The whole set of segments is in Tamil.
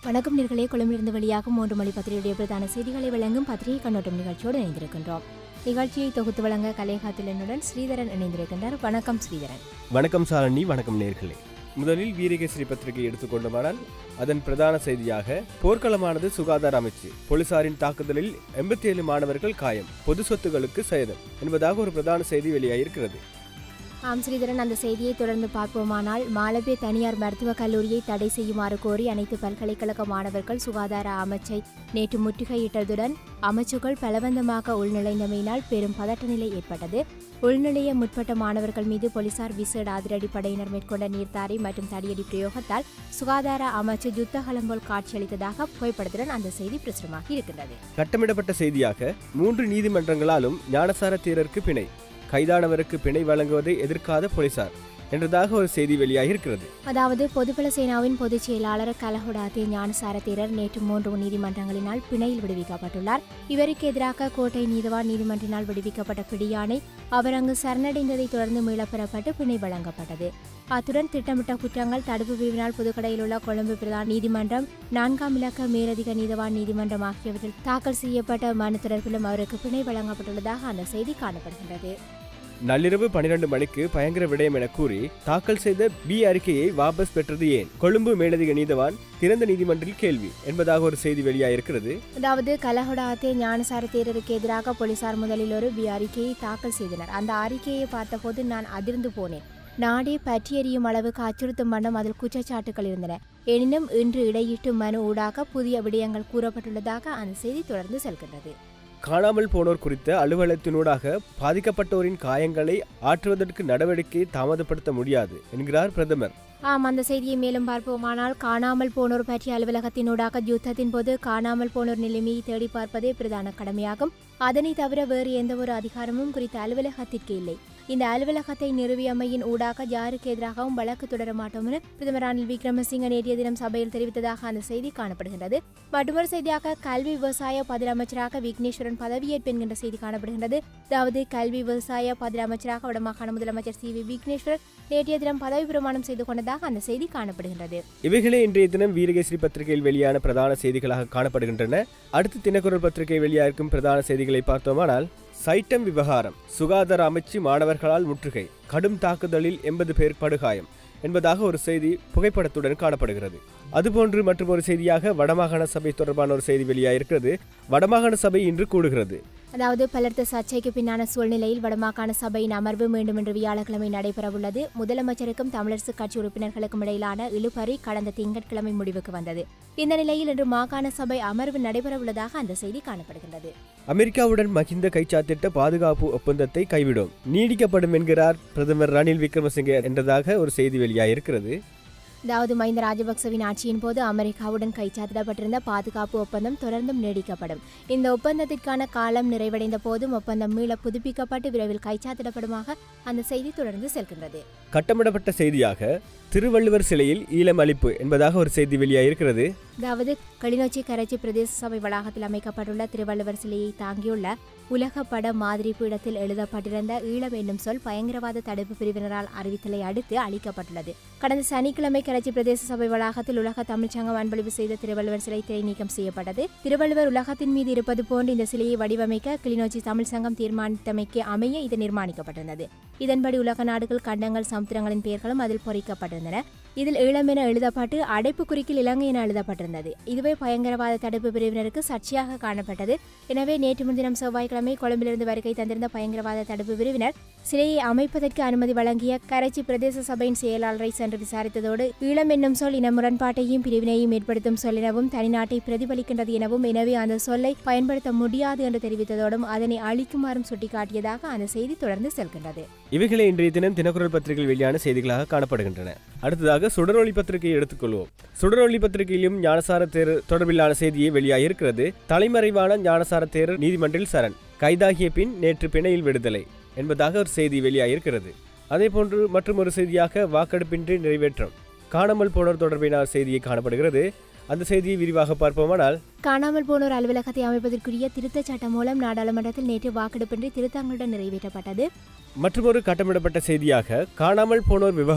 வணக்கம் நேர்களே கொழும்பிலிருந்து வெளியாகும் மூன்று மணி பத்திரிகையுடைய பிரதான செய்திகளை வழங்கும் பத்திரிகை கண்ணோட்டம் நிகழ்ச்சியோடு இணைந்திருக்கின்றோம் நிகழ்ச்சியை தொகுத்து வழங்க கலைகாத்திலனுடன் ஸ்ரீதரன் இணைந்திருக்கின்றார் வணக்கம் ஸ்ரீதரன் வணக்கம் சாரணி வணக்கம் நேர்களே முதலில் வீரகேசரி பத்திரிகை எடுத்துக்கொண்டோமானால் அதன் பிரதான செய்தியாக போர்க்களமானது சுகாதார அமைச்சு போலீசாரின் தாக்குதலில் எண்பத்தி ஏழு மாணவர்கள் காயம் பொது சொத்துகளுக்கு சேதம் என்பதாக ஒரு பிரதான செய்தி வெளியாகியிருக்கிறது ஆம் ஸ்ரீதரன் அந்த செய்தியை தொடர்ந்து பார்ப்போமானால் மாலபே தனியார் மருத்துவக் கல்லூரியை தடை செய்யுமாறு கோரி அனைத்து பல்கலைக்கழக மாணவர்கள் சுகாதார அமைச்சை நேற்று முற்றுகையிட்டதுடன் அமைச்சுகள் பலவந்தமாக உள்நுழைந்தமையினால் பெரும் பதட்ட நிலை ஏற்பட்டது உள்நுழைய முற்பட்ட மாணவர்கள் மீது போலீசார் விசேட அதிரடி படையினர் மேற்கொண்ட நீர்த்தாரை மற்றும் தடியடி பிரயோகத்தால் சுகாதார அமைச்சு யுத்தகலம் போல் காட்சியளித்ததாக புகைப்படத்துடன் அந்த செய்தி பிரசுரமாகி இருக்கின்றது கட்டமிடப்பட்ட செய்தியாக மூன்று நீதிமன்றங்களாலும் ஞானசார தீரருக்கு பிணை கைதானவருக்கு பிணை வழங்குவதை எதிர்க்காத போலீசார் என்றதாக ஒரு செய்தி வெளியாகியிருக்கிறது அதாவது பொதுபல சேனாவின் பொதுச் செயலாளர் கலஹுடாத்தே ஞானசார தேரர் நேற்று மூன்று நீதிமன்றங்களினால் பிணையில் விடுவிக்கப்பட்டுள்ளார் இவருக்கு எதிராக கோட்டை நீதவான் நீதிமன்றினால் விடுவிக்கப்பட்ட பிடியாணை அவர் அங்கு சரணடைந்ததைத் தொடர்ந்து மீளப்பெறப்பட்டு பிணை வழங்கப்பட்டது அத்துடன் திட்டமிட்ட குற்றங்கள் தடுப்பு பிரிவினால் புதுக்கடையில் உள்ள கொழும்பு பிரதான நீதிமன்றம் நான்காம் இலக்க மேலதிக நீதவான் நீதிமன்றம் ஆகியவற்றில் தாக்கல் செய்யப்பட்ட மனு தொடர்பிலும் அவருக்கு பிணை வழங்கப்பட்டுள்ளதாக அந்த செய்தி காணப்படுகின்றது நள்ளிரவு பனிரெண்டு மணிக்கு பயங்கர விடயம் என கூறி தாக்கல் செய்த பி அறிக்கையை வாபஸ் பெற்றது ஏன் கொழும்பு மேலதிக நீதவான் திறந்த நீதிமன்றில் கேள்வி என்பதாக ஒரு செய்தி வெளியாயிருக்கிறது அதாவது கலஹுடாத்தே ஞானசார தேரருக்கு எதிராக போலீசார் முதலில் ஒரு பி அறிக்கையை தாக்கல் செய்தனர் அந்த அறிக்கையை பார்த்தபோது நான் அதிர்ந்து போனேன் நாடே பற்றி எறியும் அளவுக்கு அச்சுறுத்தும் வண்ணம் அதில் குற்றச்சாட்டுகள் இருந்தன எனினும் இன்று இடையிட்டு மனு ஊடாக புதிய விடயங்கள் கூறப்பட்டுள்ளதாக அந்த செய்தி தொடர்ந்து செல்கின்றது காணாமல் போனோர் குறித்த அலுவலகத்தினூடாக பாதிக்கப்பட்டோரின் காயங்களை ஆற்றுவதற்கு நடவடிக்கை தாமதப்படுத்த முடியாது என்கிறார் பிரதமர் ஆம் அந்த செய்தியை மேலும் பார்ப்போமானால் காணாமல் போனோர் பற்றிய அலுவலகத்தினூடாக யுத்தத்தின் போது காணாமல் போனோர் நிலைமையை தேடி பார்ப்பதே பிரதான கடமையாகும் அதனை தவிர வேறு எந்த ஒரு அதிகாரமும் குறித்த அலுவலகத்திற்கு இல்லை இந்த அலுவலகத்தை நிறுவியமையின் ஊடாக யாருக்கு எதிராகவும் வழக்கு தொடர மாட்டோம் என பிரதமர் ரணில் விக்ரமசிங்க நேற்றைய தினம் சபையில் தெரிவித்ததாக அந்த செய்தி காணப்படுகின்றது மற்றொரு செய்தியாக கல்வி விவசாய பதில் அமைச்சராக விக்னேஸ்வரன் பதவியேற்பு என்கின்ற செய்தி காணப்படுகின்றது அதாவது கல்வி விவசாய பதில் அமைச்சராக வடமாகாண முதலமைச்சர் சி வி விக்னேஸ்வர் நேற்றைய தினம் பதவி பிரமாணம் செய்து கொண்டதாக அந்த செய்தி காணப்படுகின்றது இவைகளே இன்றைய தினம் வீரகேசரி பத்திரிகையில் வெளியான பிரதான செய்திகளாக காணப்படுகின்றன அடுத்து தினக்குரல் பத்திரிகை வெளியாகும் பிரதான செய்திகளை பார்த்தோமானால் சைட்டம் விவகாரம் சுகாதார அமைச்சு மாணவர்களால் முற்றுகை கடும் தாக்குதலில் எண்பது பேர் படுகாயம் என்பதாக ஒரு செய்தி புகைப்படத்துடன் காணப்படுகிறது அதுபோன்று மற்றும் ஒரு செய்தியாக வடமாகாண சபை தொடர்பான ஒரு செய்தி வெளியாயிருக்கிறது வடமாகாண சபை இன்று கூடுகிறது அதாவது பலர்த்த சர்ச்சைக்கு பின்னான சூழ்நிலையில் வடமாகாண சபையின் அமர்வு மீண்டும் இன்று வியாழக்கிழமை நடைபெறவுள்ளது முதலமைச்சருக்கும் தமிழரசு கட்சி உறுப்பினர்களுக்கும் இடையிலான இழுபறி கடந்த திங்கட்கிழமை முடிவுக்கு வந்தது இந்த நிலையில் இன்று மாகாண சபை அமர்வு நடைபெறவுள்ளதாக அந்த செய்தி காணப்படுகின்றது அமெரிக்காவுடன் மகிந்த கைச்சாத்திட்ட பாதுகாப்பு ஒப்பந்தத்தை கைவிடும் நீடிக்கப்படும் என்கிறார் பிரதமர் ரணில் விக்ரமசிங்கே என்றதாக ஒரு செய்தி வெளியாயிருக்கிறது அதாவது மஹிந்த ராஜபக்சவின் ஆட்சியின் போது அமெரிக்காவுடன் கைச்சாத்திடப்பட்டிருந்த பாதுகாப்பு ஒப்பந்தம் தொடர்ந்தும் நீடிக்கப்படும் இந்த ஒப்பந்தத்திற்கான காலம் நிறைவடைந்த போதும் ஒப்பந்தம் மீள புதுப்பிக்கப்பட்டு விரைவில் கைச்சாத்திடப்படுமாக அந்த செய்தி தொடர்ந்து செல்கின்றது கட்டமிடப்பட்ட செய்தியாக திருவள்ளுவர் சிலையில் ஈழம் அளிப்பு என்பதாக ஒரு செய்தி வெளியாயிருக்கிறது அதாவது கிளிநொச்சி கரைச்சி பிரதேச சபை வளாகத்தில் அமைக்கப்பட்டுள்ள திருவள்ளுவர் சிலையை தாங்கியுள்ள உலக பட மாதிரி பீடத்தில் எழுதப்பட்டிருந்த ஈழம் என்னும் சொல் பயங்கரவாத தடுப்பு பிரிவினரால் அறிவித்தலை அடுத்து அளிக்கப்பட்டுள்ளது கடந்த சனிக்கிழமை கரைச்சி பிரதேச சபை வளாகத்தில் உலக தமிழ்ச்சங்கம் அன்பளிப்பு செய்த திருவள்ளுவர் சிலை திரை நீக்கம் செய்யப்பட்டது திருவள்ளுவர் உலகத்தின் மீது இருப்பது போன்று இந்த சிலையை வடிவமைக்க கிளிநொச்சி தமிழ் சங்கம் தீர்மானித்தமைக்கு அமைய இது நிர்மாணிக்கப்பட்டிருந்தது இதன்படி உலக நாடுகள் கண்டங்கள் சமுத்திரங்களின் பெயர்களும் அதில் பொறிக்கப்பட்டிருந்தன இதில் ஈழம் என எழுதப்பட்டு அடைப்பு குறிக்கில் இலங்கை என எழுதப்பட்டிருந்தது இதுவே பயங்கரவாத தடுப்பு பிரிவினருக்கு சர்ச்சையாக காணப்பட்டது எனவே நேற்று முன்தினம் செவ்வாய்க்கிழமை கொழும்பிலிருந்து வருகை தந்திருந்த பயங்கரவாத தடுப்பு பிரிவினர் சிலையை அமைப்பதற்கு அனுமதி வழங்கிய கரைச்சி பிரதேச சபையின் செயலாளரை சென்று விசாரித்ததோடு ஈழம் என்னும் சொல் இன முரண்பாட்டையும் பிரிவினையும் ஏற்படுத்தும் சொல் எனவும் தனிநாட்டை பிரதிபலிக்கின்றது எனவும் எனவே அந்த சொல்லை பயன்படுத்த முடியாது என்று தெரிவித்ததோடும் அதனை அழிக்குமாறும் சுட்டிக்காட்டியதாக அந்த செய்தி தொடர்ந்து செல்கின்றது இவைகளே இன்றைய தினம் தினக்குரல் பத்திரிகையில் வெளியான செய்திகளாக காணப்படுகின்றன அடுத்ததாக சுடரொளி பத்திரிகையை எடுத்துக்கொள்வோம் சுடரொளி பத்திரிகையிலும் ஞானசார தேரர் தொடர்பிலான செய்தியை வெளியாகியிருக்கிறது தலைமறைவான ஞானசார தேரர் நீதிமன்றில் சரண் கைதாகிய பின் நேற்று பிணையில் விடுதலை என்பதாக ஒரு செய்தி வெளியாகியிருக்கிறது அதேபோன்று மற்றும் ஒரு செய்தியாக வாக்கெடுப்பின்றி நிறைவேற்றம் காணாமல் போனோர் தொடர்பிலான செய்தியை காணப்படுகிறது அந்த செய்தியை விரிவாக பார்ப்போமானால் காணாமல் போனோர் அலுவலகத்தை அமைப்பதற்குரிய திருத்தச் சட்டம் மூலம் நாடாளுமன்றத்தில் நேற்று வாக்கெடுப்பின்றி திருத்தங்களுடன் நிறைவேற்றப்பட்டது மற்றொரு கட்டமிடப்பட்ட செய்தியாக காணாமல் போனோர் விவகாரம்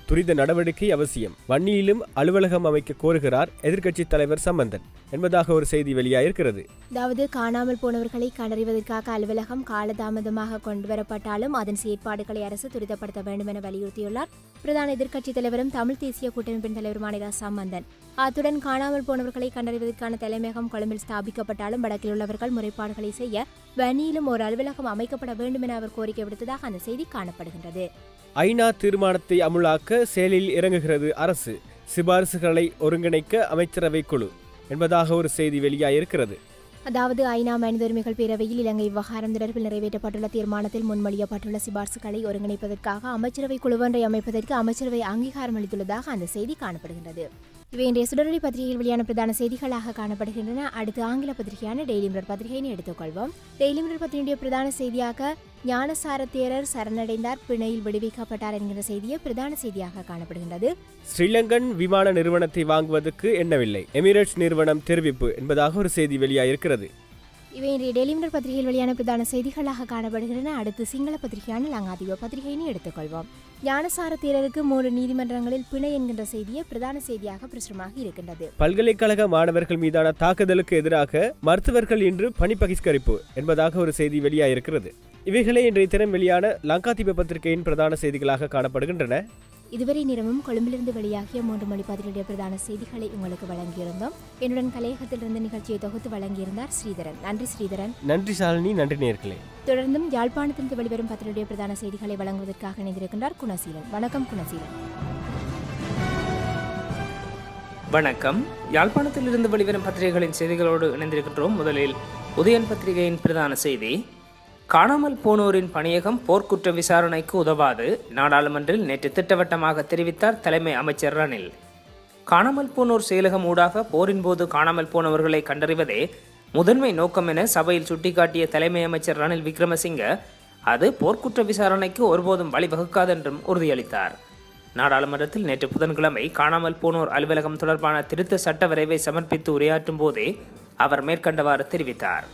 துரித நடவடிக்கை அவசியம் வன்னியிலும் அலுவலகம் அமைக்க கோருகிறார் எதிர்க்கட்சித் தலைவர் சம்பந்தன் என்பதாக ஒரு செய்தி வெளியாயிருக்கிறது அதாவது காணாமல் போனவர்களை கண்டறிவதற்காக அலுவலகம் காலதாமதமாக கொண்டுவரப்பட்டாலும் அதன் செயற்பாடுகளை அரசு துரிதப்படுத்த வேண்டும் என வலியுறுத்தியுள்ளார் பிரதான எதிர்க்கட்சித் தலைவரும் தமிழ் தேசிய கூட்டமைப்பின் தலைவருமான இரா சம்பந்தன் அத்துடன் காணாமல் போனவர்களை கண்டறிவதற்கான தலைமையகம் கொழும்பில் ஸ்தாபிக்கப்பட்டாலும் வடக்கில் உள்ளவர்கள் முறைப்பாடுகளை செய்ய வன்னியிலும் ஒரு அலுவலகம் அமைக்கப்பட வேண்டும் என அவர் கோரிக்கை விடுத்ததாக அந்த செய்தி காணப்படுகின்றது ஐநா தீர்மானத்தை அமுலாக்க செயலில் இறங்குகிறது அரசு சிபாரிசுகளை ஒருங்கிணைக்க அமைச்சரவை குழு என்பதாக ஒரு செய்தி வெளியாயிருக்கிறது அதாவது ஐநா மனித உரிமைகள் பேரவையில் இலங்கை விவகாரம் தொடர்பில் நிறைவேற்றப்பட்டுள்ள தீர்மானத்தில் முன்மொழியப்பட்டுள்ள சிபார்சுகளை ஒருங்கிணைப்பதற்காக அமைச்சரவை குழுவொன்றை அமைப்பதற்கு அமைச்சரவை அங்கீகாரம் அளித்துள்ளதாக அந்த செய்தி காணப்படுகின்றது இவை இன்றைய சுடரொலி பத்திரிகையில் வெளியான பிரதான செய்திகளாக காணப்படுகின்றன அடுத்து ஆங்கில பத்திரிகையான டெய்லி மிரர் பத்திரிகையினை எடுத்துக்கொள்வோம் டெய்லி மிரர் பத்திரிகையுடைய பிரதான செய்தியாக ஞானசார தேரர் சரணடைந்தார் பிணையில் விடுவிக்கப்பட்டார் என்கிற செய்தியே பிரதான செய்தியாக காணப்படுகின்றது ஸ்ரீலங்கன் விமான நிறுவனத்தை வாங்குவதற்கு எண்ணவில்லை எமிரேட்ஸ் நிறுவனம் தெரிவிப்பு என்பதாக ஒரு செய்தி வெளியாயிருக்கிறது இவை இன்றைய டெய்லி மிரர் பத்திரிகையில் வெளியான பிரதான செய்திகளாக காணப்படுகின்றன அடுத்து சிங்கள பத்திரிகையான லங்காதீப பத்திரிகையினை எடுத்துக்கொள்வோம் ஞானசார தேரருக்கு மூன்று நீதிமன்றங்களில் பிணை என்கின்ற செய்தியே பிரதான செய்தியாக பிரசுரமாக இருக்கின்றது பல்கலைக்கழக மாணவர்கள் மீதான தாக்குதலுக்கு எதிராக மருத்துவர்கள் இன்று பணி பகிஷ்கரிப்பு என்பதாக ஒரு செய்தி வெளியாயிருக்கிறது இவைகளே இன்றைய தினம் வெளியான லங்காதீப பத்திரிகையின் பிரதான செய்திகளாக காணப்படுகின்றன இதுவரை நேரமும் கொழும்பிலிருந்து வெளியாகிய மூன்று மொழி பத்திரிகையுடைய பிரதான செய்திகளை உங்களுக்கு வழங்கியிருந்தோம் என்னுடன் கலையகத்திலிருந்து நிகழ்ச்சியை தொகுத்து வழங்கியிருந்தார் ஸ்ரீதரன் நன்றி ஸ்ரீதரன் நன்றி சாலினி நன்றி நேர்களே தொடர்ந்தும் யாழ்ப்பாணத்திலிருந்து வெளிவரும் பத்திரிகையுடைய பிரதான செய்திகளை வழங்குவதற்காக இணைந்திருக்கின்றார் குணசீலன் வணக்கம் குணசீலன் வணக்கம் யாழ்ப்பாணத்திலிருந்து வெளிவரும் பத்திரிகைகளின் செய்திகளோடு இணைந்திருக்கின்றோம் முதலில் உதயன் பத்திரிகையின் பிரதான செய்தி காணாமல் போனோரின் பணியகம் போர்க்குற்ற விசாரணைக்கு உதவாது நாடாளுமன்றில் நேற்று திட்டவட்டமாக தெரிவித்தார் தலைமை அமைச்சர் ரணில் காணாமல் போனோர் செயலகம் ஊடாக போரின் போது காணாமல் போனவர்களை கண்டறிவதே முதன்மை நோக்கம் என சபையில் சுட்டிக்காட்டிய தலைமை அமைச்சர் ரணில் விக்ரமசிங்க அது போர்க்குற்ற விசாரணைக்கு ஒருபோதும் வழிவகுக்காது என்றும் உறுதியளித்தார் நாடாளுமன்றத்தில் நேற்று புதன்கிழமை காணாமல் போனோர் அலுவலகம் தொடர்பான திருத்த சட்ட வரைவை சமர்ப்பித்து உரையாற்றும் போதே அவர் மேற்கண்டவாறு தெரிவித்தார்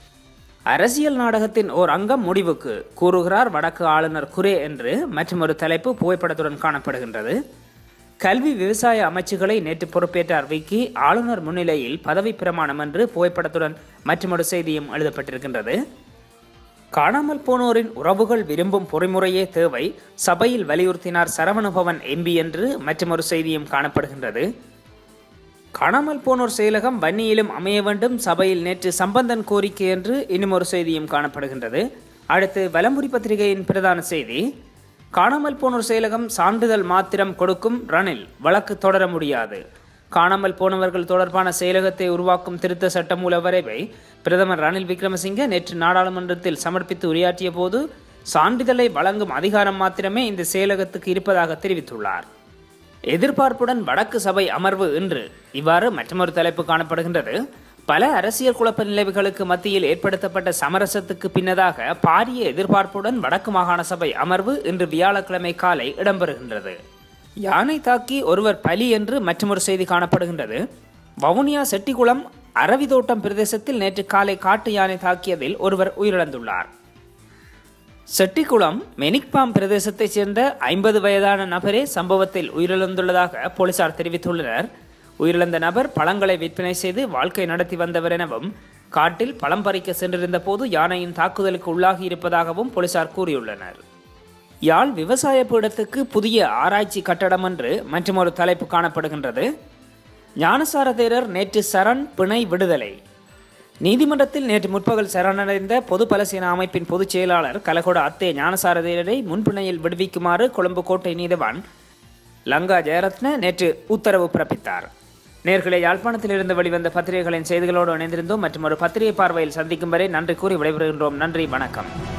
அரசியல் நாடகத்தின் ஓர் அங்கம் முடிவுக்கு கூறுகிறார் வடக்கு ஆளுநர் குரே என்று மற்றொரு தலைப்பு புகைப்படத்துடன் காணப்படுகின்றது கல்வி விவசாய அமைச்சுகளை நேற்று பொறுப்பேற்றார் விக்கி ஆளுநர் முன்னிலையில் பதவி பிரமாணம் என்று புகைப்படத்துடன் மற்றொரு செய்தியும் எழுதப்பட்டிருக்கின்றது காணாமல் போனோரின் உறவுகள் விரும்பும் பொறிமுறையே தேவை சபையில் வலியுறுத்தினார் சரவணபவன் எம்பி என்று மற்றொரு செய்தியும் காணப்படுகின்றது காணாமல் போனோர் செயலகம் வன்னியிலும் அமைய வேண்டும் சபையில் நேற்று சம்பந்தன் கோரிக்கை என்று இன்னும் ஒரு செய்தியும் காணப்படுகின்றது அடுத்து வலம்புரி பத்திரிகையின் பிரதான செய்தி காணாமல் போனோர் செயலகம் சான்றிதழ் மாத்திரம் கொடுக்கும் ரணில் வழக்கு தொடர முடியாது காணாமல் போனவர்கள் தொடர்பான செயலகத்தை உருவாக்கும் திருத்த சட்டமூல வரைவை பிரதமர் ரணில் விக்ரமசிங்க நேற்று நாடாளுமன்றத்தில் சமர்ப்பித்து உரையாற்றிய போது சான்றிதழை வழங்கும் அதிகாரம் மாத்திரமே இந்த செயலகத்துக்கு இருப்பதாக தெரிவித்துள்ளார் எதிர்பார்ப்புடன் வடக்கு சபை அமர்வு இன்று இவ்வாறு மற்றொரு தலைப்பு காணப்படுகின்றது பல அரசியல் குழப்ப நிலைவுகளுக்கு மத்தியில் ஏற்படுத்தப்பட்ட சமரசத்துக்கு பின்னதாக பாரிய எதிர்பார்ப்புடன் வடக்கு மாகாண சபை அமர்வு இன்று வியாழக்கிழமை காலை இடம்பெறுகின்றது யானை தாக்கி ஒருவர் பலி என்று மற்றொரு செய்தி காணப்படுகின்றது வவுனியா செட்டிக்குளம் அரவிதோட்டம் பிரதேசத்தில் நேற்று காலை காட்டு யானை தாக்கியதில் ஒருவர் உயிரிழந்துள்ளார் செட்டிக்குளம் மெனிக்பாம் பிரதேசத்தைச் சேர்ந்த ஐம்பது வயதான நபரே சம்பவத்தில் உயிரிழந்துள்ளதாக போலீசார் தெரிவித்துள்ளனர் உயிரிழந்த நபர் பழங்களை விற்பனை செய்து வாழ்க்கை நடத்தி வந்தவர் எனவும் காட்டில் பழம் பறிக்க சென்றிருந்த போது யானையின் தாக்குதலுக்கு உள்ளாகி இருப்பதாகவும் போலீசார் கூறியுள்ளனர் யாழ் விவசாய பீடத்துக்கு புதிய ஆராய்ச்சி கட்டடம் என்று மற்றொரு தலைப்பு காணப்படுகின்றது ஞானசார தேரர் நேற்று சரண் பிணை விடுதலை நீதிமன்றத்தில் நேற்று முற்பகல் சரணடைந்த பொது பலசீன அமைப்பின் பொதுச் செயலாளர் கலகொட அத்தே ஞானசார தேரரை முன்பிணையில் விடுவிக்குமாறு கொழும்பு கோட்டை நீதிவான் லங்கா ஜெயரத்ன நேற்று உத்தரவு பிறப்பித்தார் நேர்களை யாழ்ப்பாணத்தில் இருந்து வெளிவந்த பத்திரிகைகளின் செய்திகளோடு இணைந்திருந்தோம் மற்றும் ஒரு பத்திரிகை பார்வையில் சந்திக்கும் வரை நன்றி கூறி விடைபெறுகின்றோம் நன்றி வணக்கம்